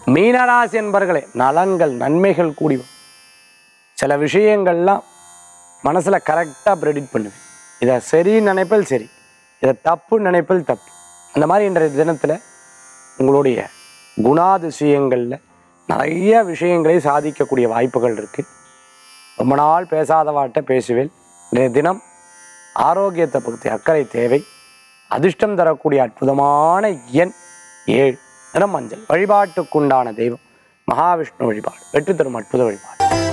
மீனராசி என்பர்களே நலன்கள் நன்மைகள் கூடி வரும். சில விஷயங்கள்லாம் மனசில் கரெக்டாக ப்ரெடிட் பண்ணுவேன் இதை சரி நினைப்பல் சரி இதை தப்பு நினைப்பல் தப்பு அந்த மாதிரி இன்றைய தினத்தில் உங்களுடைய குணாதிசயங்களில் நிறைய விஷயங்களை சாதிக்கக்கூடிய வாய்ப்புகள் இருக்குது ரொம்ப நாள் பேசாதவாட்ட பேசுவேன் இன்றைய தினம் ஆரோக்கியத்தை பற்றி அக்கறை தேவை அதிர்ஷ்டம் தரக்கூடிய அற்புதமான எண் ஏழு நிறம் மஞ்சள் வழிபாட்டுக்குண்டான தெய்வம் மகாவிஷ்ணு வழிபாடு வெற்றி தரும் அற்புத வழிபாடு